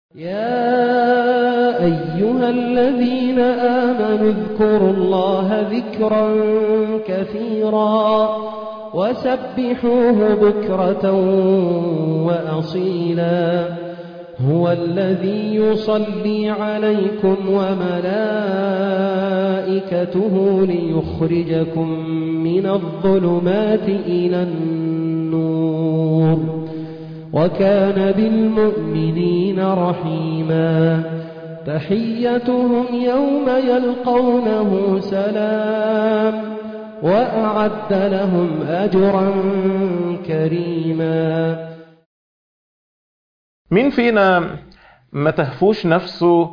يا أيها الذين آمنوا اذكروا الله ذكرا كثيرا وسبحوه بكرة وأصيلا هو الذي يصلي عليكم وملائكته ليخرجكم من الظلمات إلى النور وكان بالمؤمنين رحيما تحيتهم يوم يلقونه سلام وأعد لهم أجرا كريما مين فينا ما تهفوش نفسه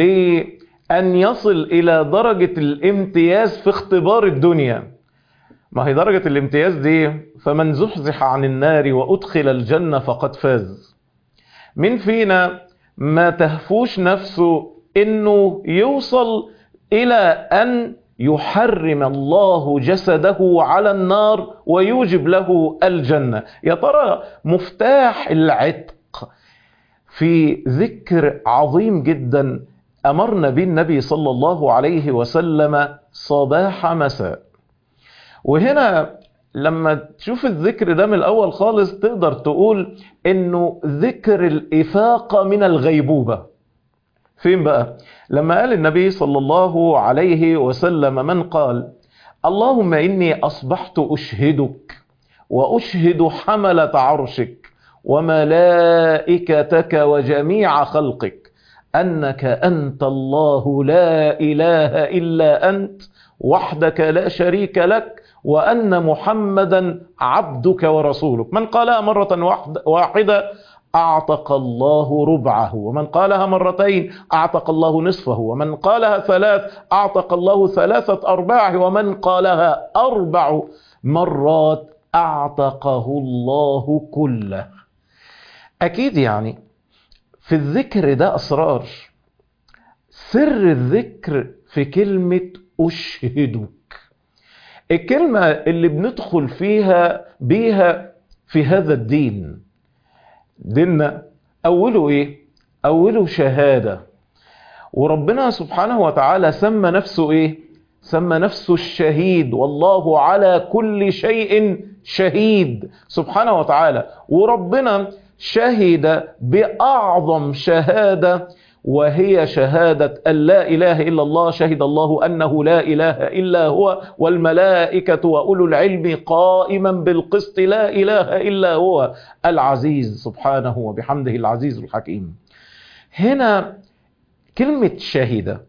لأن يصل إلى درجة الامتياز في اختبار الدنيا ما هي درجة الامتياز دي فمن زحزح عن النار وأدخل الجنة فقد فاز مين فينا ما تهفوش نفسه انه يوصل الى ان يحرم الله جسده على النار ويوجب له الجنة يا ترى مفتاح العتق في ذكر عظيم جدا أمرنا به النبي صلى الله عليه وسلم صباح مساء وهنا لما تشوف الذكر ده من الأول خالص تقدر تقول إنه ذكر الإفاقة من الغيبوبة فين بقى؟ لما قال النبي صلى الله عليه وسلم من قال اللهم إني أصبحت أشهدك وأشهد حملة عرشك وملائكتك وجميع خلقك أنك أنت الله لا إله إلا أنت وحدك لا شريك لك وأن محمدا عبدك ورسولك من قالها مرة واحدة أعتق الله ربعه ومن قالها مرتين أعتق الله نصفه ومن قالها ثلاث أعتق الله ثلاثة أرباعه ومن قالها أربع مرات أعتقه الله كله أكيد يعني في الذكر ده أسرار سر الذكر في كلمة أشهدك الكلمة اللي بندخل فيها بيها في هذا الدين ديننا أوله إيه؟ أوله شهادة وربنا سبحانه وتعالى سمى نفسه إيه؟ سمى نفسه الشهيد والله على كل شيء شهيد سبحانه وتعالى وربنا شهد بأعظم شهادة وهي شهادة أن لا إله إلا الله شهد الله أنه لا إله إلا هو والملائكة وأولو العلم قائما بالقسط لا إله إلا هو العزيز سبحانه وبحمده العزيز الحكيم هنا كلمة شهيدة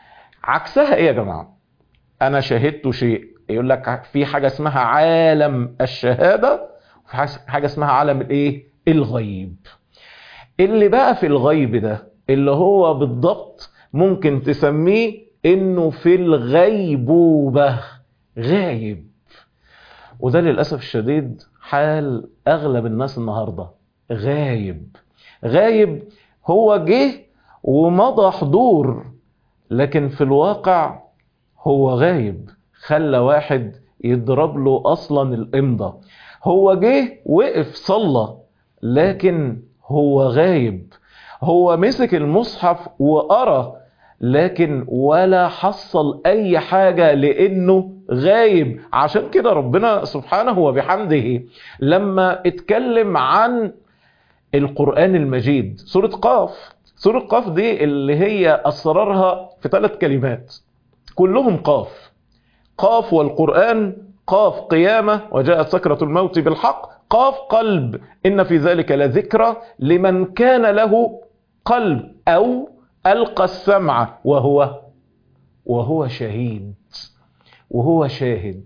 عكسها إيه يا جماعة أنا شهدت شيء يقول لك في حاجة اسمها عالم الشهادة وفي حاجة اسمها عالم الإيه الغيب اللي بقى في الغيب ده اللي هو بالضبط ممكن تسميه انه في الغيبوبة غايب وده للأسف الشديد حال أغلب الناس النهاردة غايب غايب هو جه ومضى حضور لكن في الواقع هو غايب خلى واحد يضرب له أصلا الإمضة هو جه وقف صلى لكن هو غايب هو مسك المصحف وقرا لكن ولا حصل اي حاجة لانه غايب عشان كده ربنا سبحانه وبحمده لما اتكلم عن القرآن المجيد سورة قاف سورة قاف دي اللي هي اسرارها في ثلاث كلمات كلهم قاف قاف والقرآن قاف قيامة وجاءت سكرة الموت بالحق قاف قلب إن في ذلك لذكرى لمن كان له قلب أو ألقى السمع وهو وهو شهيد وهو شاهد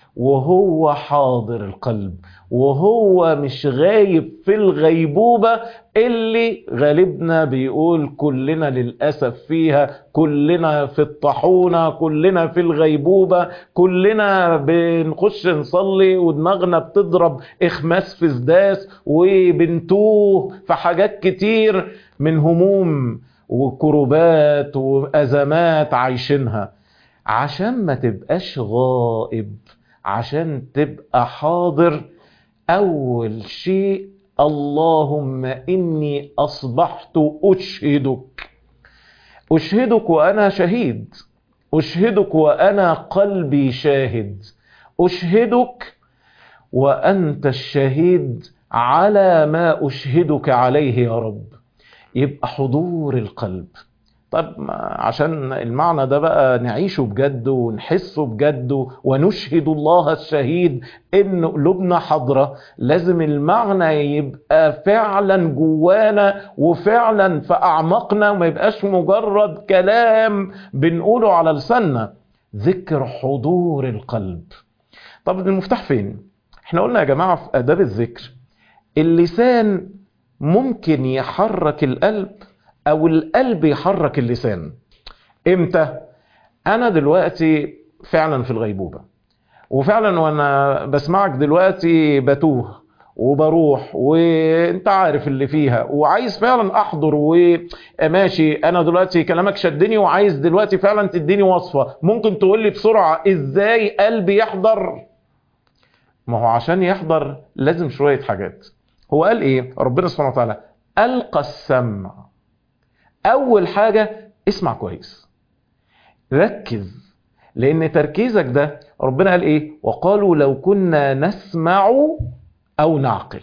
وهو حاضر القلب وهو مش غايب في الغيبوبة اللي غالبنا بيقول كلنا للأسف فيها كلنا في الطحونة كلنا في الغيبوبة كلنا بنخش نصلي ودماغنا بتضرب إخماس في سداس وبنتوه في حاجات كتير من هموم وكروبات وأزمات عايشينها عشان ما تبقاش غائب عشان تبقى حاضر أول شيء اللهم إني أصبحت أشهدك أشهدك وأنا شهيد أشهدك وأنا قلبي شاهد أشهدك وأنت الشهيد على ما أشهدك عليه يا رب يبقى حضور القلب طب عشان المعنى ده بقى نعيشه بجد ونحسه بجد ونشهد الله الشهيد ان قلوبنا حاضره لازم المعنى يبقى فعلا جوانا وفعلا في اعماقنا وما يبقاش مجرد كلام بنقوله على لساننا ذكر حضور القلب طب المفتاح فين احنا قلنا يا جماعه في اداب الذكر اللسان ممكن يحرك القلب او القلب يحرك اللسان امتى انا دلوقتي فعلا في الغيبوبة وفعلا وانا بسمعك دلوقتي بتوه وبروح وانت عارف اللي فيها وعايز فعلا احضر وماشي انا دلوقتي كلامك شدني وعايز دلوقتي فعلا تديني وصفة ممكن تقول لي بسرعة ازاي قلبي يحضر ما هو عشان يحضر لازم شوية حاجات هو قال ايه ربنا سبحانه وتعالى القى السمع اول حاجة اسمع كويس ركز لان تركيزك ده ربنا قال ايه وقالوا لو كنا نسمع او نعقل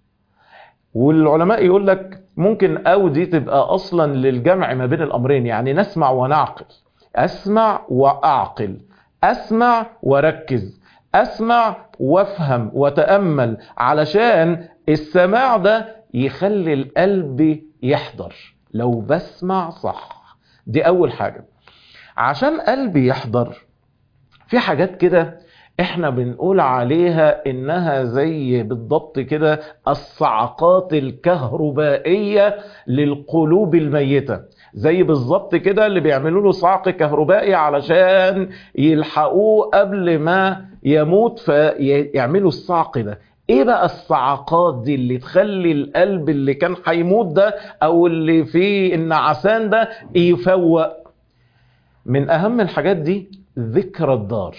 والعلماء يقول لك ممكن او دي تبقى اصلا للجمع ما بين الامرين يعني نسمع ونعقل اسمع واعقل اسمع وركز اسمع وافهم وتامل علشان السماع ده يخلي القلب يحضر لو بسمع صح دي اول حاجة عشان قلبي يحضر في حاجات كده احنا بنقول عليها انها زي بالضبط كده الصعقات الكهربائية للقلوب الميتة زي بالظبط كده اللي بيعملوا له صعق كهربائي علشان يلحقوه قبل ما يموت فيعملوا الصعق ده ايه بقى الصعقات دي اللي تخلي القلب اللي كان هيموت ده او اللي فيه النعسان ده يفوق من اهم الحاجات دي ذكر الدار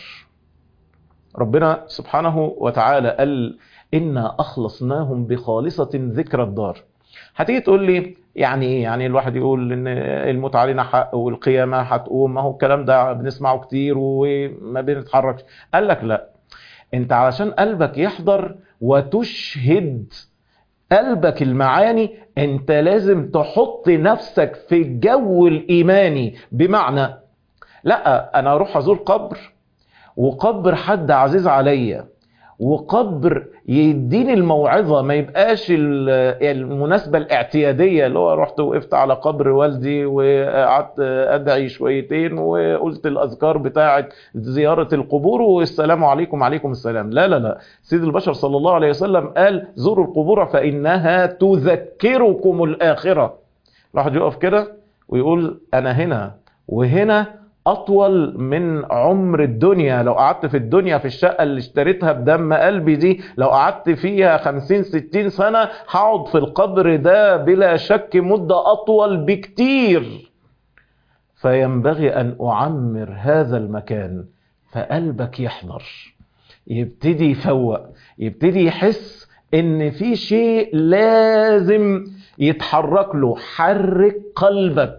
ربنا سبحانه وتعالى قال انا اخلصناهم بخالصة ذكر الدار هتيجي تقول لي يعني ايه يعني الواحد يقول ان الموت علينا حق والقيامة هتقوم ما هو الكلام ده بنسمعه كتير وما بنتحركش قال لك لا انت علشان قلبك يحضر وتشهد قلبك المعاني انت لازم تحط نفسك في الجو الايماني بمعنى لا انا اروح ازور قبر وقبر حد عزيز عليا وقبر يديني الموعظة ما يبقاش المناسبة الاعتيادية اللي هو رحت وقفت على قبر والدي وقعدت ادعي شويتين وقلت الاذكار بتاعة زيارة القبور والسلام عليكم عليكم السلام لا لا لا سيد البشر صلى الله عليه وسلم قال زوروا القبور فانها تذكركم الاخرة الواحد يقف كده ويقول انا هنا وهنا اطول من عمر الدنيا لو قعدت في الدنيا في الشقة اللي اشتريتها بدم قلبي دي لو قعدت فيها خمسين ستين سنة هقعد في القبر ده بلا شك مدة اطول بكتير فينبغي ان اعمر هذا المكان فقلبك يحضر يبتدي يفوق يبتدي يحس ان في شيء لازم يتحرك له حرك قلبك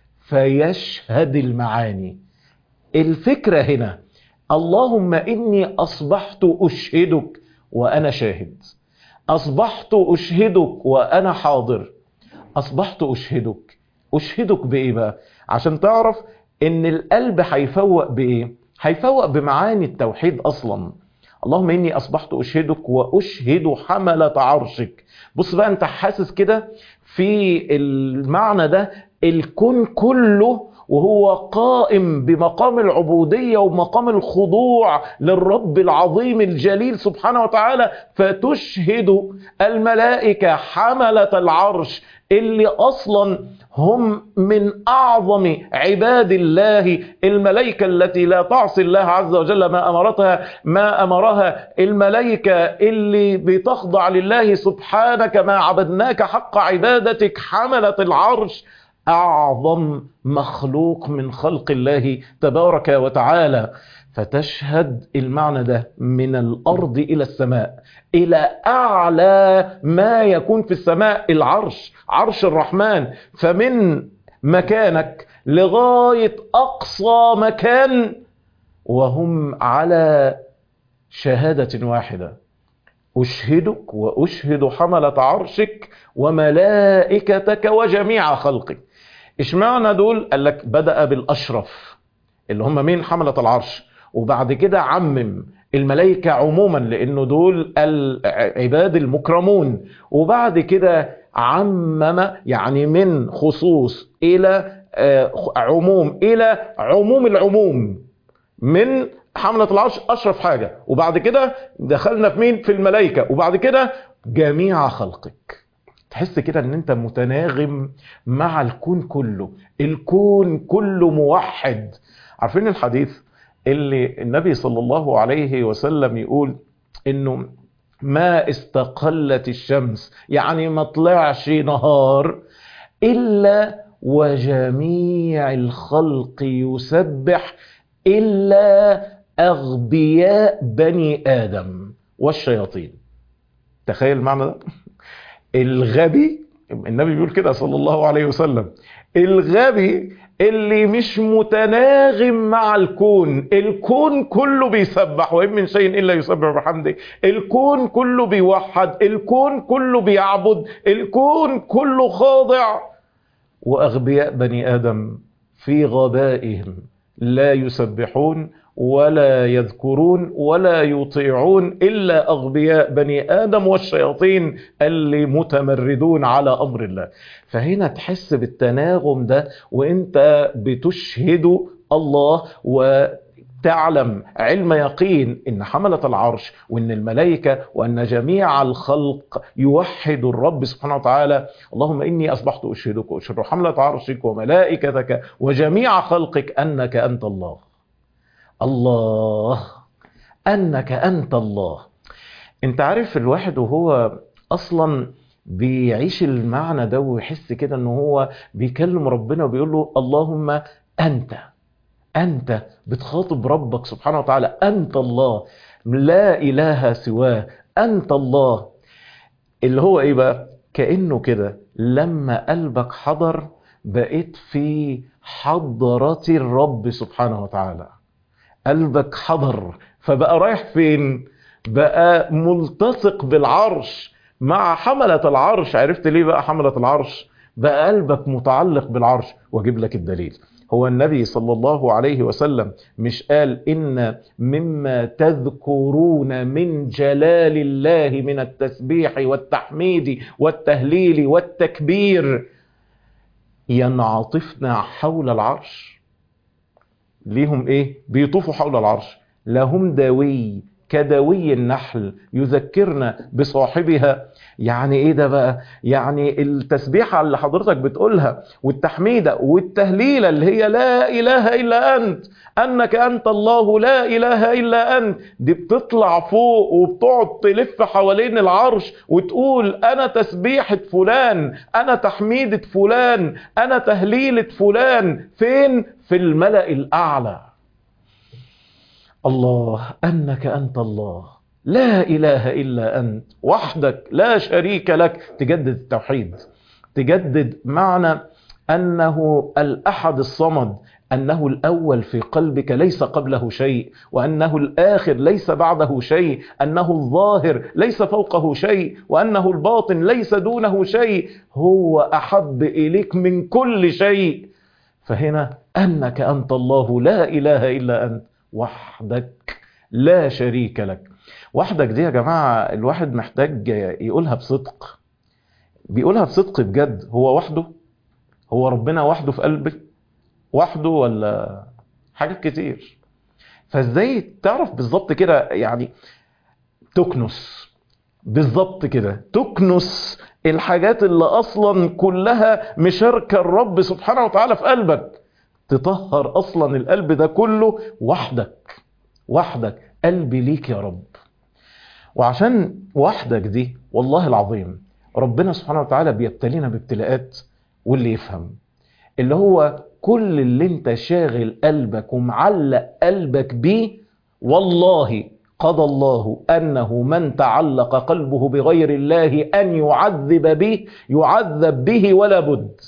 فيشهد المعاني الفكرة هنا اللهم إني أصبحت أشهدك وأنا شاهد أصبحت أشهدك وأنا حاضر أصبحت أشهدك أشهدك بإيه بقى عشان تعرف إن القلب هيفوق بإيه هيفوق بمعاني التوحيد أصلا اللهم إني أصبحت أشهدك وأشهد حملة عرشك بص بقى أنت حاسس كده في المعنى ده الكون كله وهو قائم بمقام العبودية ومقام الخضوع للرب العظيم الجليل سبحانه وتعالى فتشهد الملائكة حملة العرش اللي أصلا هم من أعظم عباد الله الملائكة التي لا تعصي الله عز وجل ما أمرتها ما أمرها الملائكة اللي بتخضع لله سبحانك ما عبدناك حق عبادتك حملة العرش أعظم مخلوق من خلق الله تبارك وتعالى فتشهد المعنى ده من الأرض إلى السماء إلى أعلى ما يكون في السماء العرش عرش الرحمن فمن مكانك لغاية أقصى مكان وهم على شهادة واحدة أشهدك وأشهد حملة عرشك وملائكتك وجميع خلقك اشمعنى دول قال لك بدأ بالأشرف اللي هم مين حملة العرش وبعد كده عمم الملائكة عموما لأنه دول العباد المكرمون وبعد كده عمم يعني من خصوص إلى عموم إلى عموم العموم من حملة العرش أشرف حاجة وبعد كده دخلنا في مين في الملائكة وبعد كده جميع خلقك تحس كده ان انت متناغم مع الكون كله الكون كله موحد عارفين الحديث اللي النبي صلى الله عليه وسلم يقول انه ما استقلت الشمس يعني ما طلعش نهار الا وجميع الخلق يسبح الا اغبياء بني ادم والشياطين تخيل المعنى ده الغبي النبي بيقول كده صلى الله عليه وسلم الغبي اللي مش متناغم مع الكون الكون كله بيسبح وإن من شيء إلا يسبح بحمده الكون كله بيوحد الكون كله بيعبد الكون كله خاضع وأغبياء بني آدم في غبائهم لا يسبحون ولا يذكرون ولا يطيعون إلا أغبياء بني آدم والشياطين اللي متمردون على أمر الله فهنا تحس بالتناغم ده وانت بتشهد الله وتعلم علم يقين ان حملة العرش وان الملائكة وان جميع الخلق يوحد الرب سبحانه وتعالى اللهم اني اصبحت اشهدك واشهد حملة عرشك وملائكتك وجميع خلقك انك انت الله الله انك انت الله انت عارف الواحد وهو اصلا بيعيش المعنى ده ويحس كده ان هو بيكلم ربنا وبيقول له اللهم انت انت بتخاطب ربك سبحانه وتعالى انت الله لا اله سواه انت الله اللي هو ايه بقى كانه كده لما قلبك حضر بقيت في حضرة الرب سبحانه وتعالى قلبك حضر فبقى رايح فين بقى ملتصق بالعرش مع حملة العرش عرفت ليه بقى حملة العرش بقى قلبك متعلق بالعرش واجيب لك الدليل هو النبي صلى الله عليه وسلم مش قال إن مما تذكرون من جلال الله من التسبيح والتحميد والتهليل والتكبير ينعطفنا حول العرش ليهم ايه بيطوفوا حول العرش لهم داوي كداوي النحل يذكرنا بصاحبها يعني ايه ده بقى يعني التسبيحة اللي حضرتك بتقولها والتحميدة والتهليلة اللي هي لا اله الا انت انك انت الله لا اله الا انت دي بتطلع فوق وبتقعد تلف حوالين العرش وتقول انا تسبيحة فلان انا تحميدة فلان انا تهليلة فلان فين في الملأ الاعلى الله انك انت الله لا اله الا انت وحدك لا شريك لك تجدد التوحيد تجدد معنى انه الاحد الصمد انه الاول في قلبك ليس قبله شيء وانه الاخر ليس بعده شيء انه الظاهر ليس فوقه شيء وانه الباطن ليس دونه شيء هو احب اليك من كل شيء فهنا انك انت الله لا اله الا انت وحدك لا شريك لك وحدك دي يا جماعة الواحد محتاج يقولها بصدق بيقولها بصدق بجد هو وحده هو ربنا وحده في قلبك وحده ولا حاجات كتير فازاي تعرف بالظبط كده يعني تكنس بالظبط كده تكنس الحاجات اللي اصلا كلها مشاركه الرب سبحانه وتعالى في قلبك تطهر اصلا القلب ده كله وحدك وحدك قلبي ليك يا رب وعشان وحدك دي والله العظيم ربنا سبحانه وتعالى بيبتلينا بابتلاءات واللي يفهم اللي هو كل اللي انت شاغل قلبك ومعلق قلبك بيه والله قضى الله أنه من تعلق قلبه بغير الله أن يعذب به يعذب به ولا بد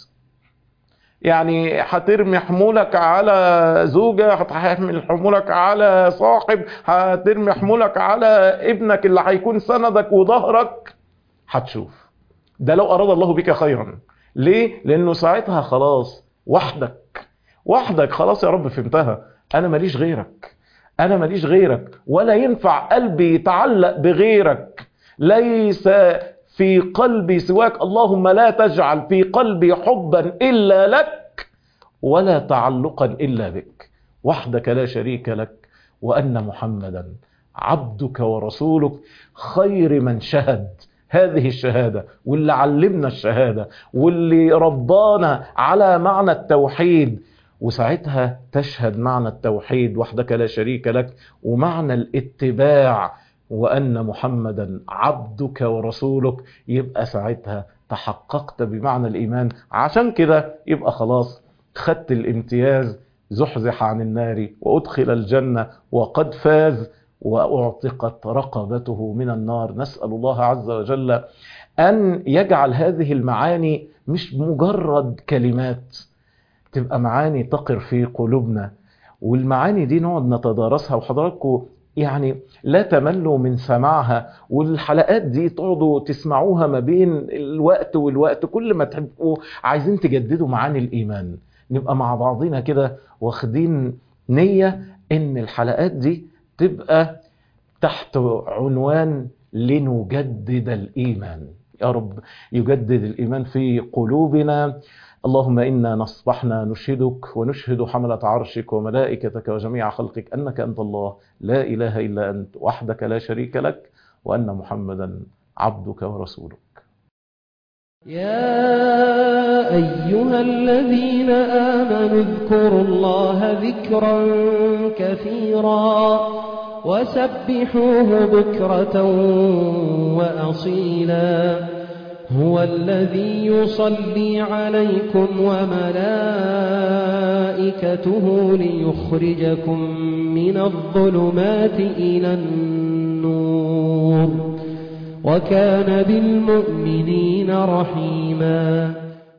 يعني هترمي حمولك على زوجة هترمي حمولك على صاحب هترمي حمولك على ابنك اللي هيكون سندك وظهرك هتشوف ده لو أراد الله بك خيرا ليه؟ لأنه ساعتها خلاص وحدك وحدك خلاص يا رب فهمتها أنا ماليش غيرك أنا ماليش غيرك ولا ينفع قلبي يتعلق بغيرك ليس في قلبي سواك اللهم لا تجعل في قلبي حبا إلا لك ولا تعلقا إلا بك وحدك لا شريك لك وأن محمدا عبدك ورسولك خير من شهد هذه الشهادة واللي علمنا الشهادة واللي ربانا على معنى التوحيد وساعتها تشهد معنى التوحيد وحدك لا شريك لك ومعنى الاتباع وأن محمدا عبدك ورسولك يبقى ساعتها تحققت بمعنى الإيمان عشان كده يبقى خلاص خدت الامتياز زحزح عن النار وأدخل الجنة وقد فاز وأعتقت رقبته من النار نسأل الله عز وجل أن يجعل هذه المعاني مش مجرد كلمات تبقى معاني تقر في قلوبنا والمعاني دي نقعد نتدارسها وحضراتكم يعني لا تملوا من سماعها والحلقات دي تقعدوا تسمعوها ما بين الوقت والوقت كل ما تحبوا عايزين تجددوا معاني الإيمان نبقى مع بعضنا كده واخدين نية ان الحلقات دي تبقى تحت عنوان لنجدد الإيمان يا رب يجدد الإيمان في قلوبنا اللهم إنا نصبحنا نشهدك ونشهد حملة عرشك وملائكتك وجميع خلقك أنك أنت الله لا إله إلا أنت وحدك لا شريك لك وأن محمدا عبدك ورسولك يا أيها الذين آمنوا اذكروا الله ذكرا كثيرا وسبحوه بكرة وأصيلا هو الذي يصلي عليكم وملائكته ليخرجكم من الظلمات إلى النور وكان بالمؤمنين رحيما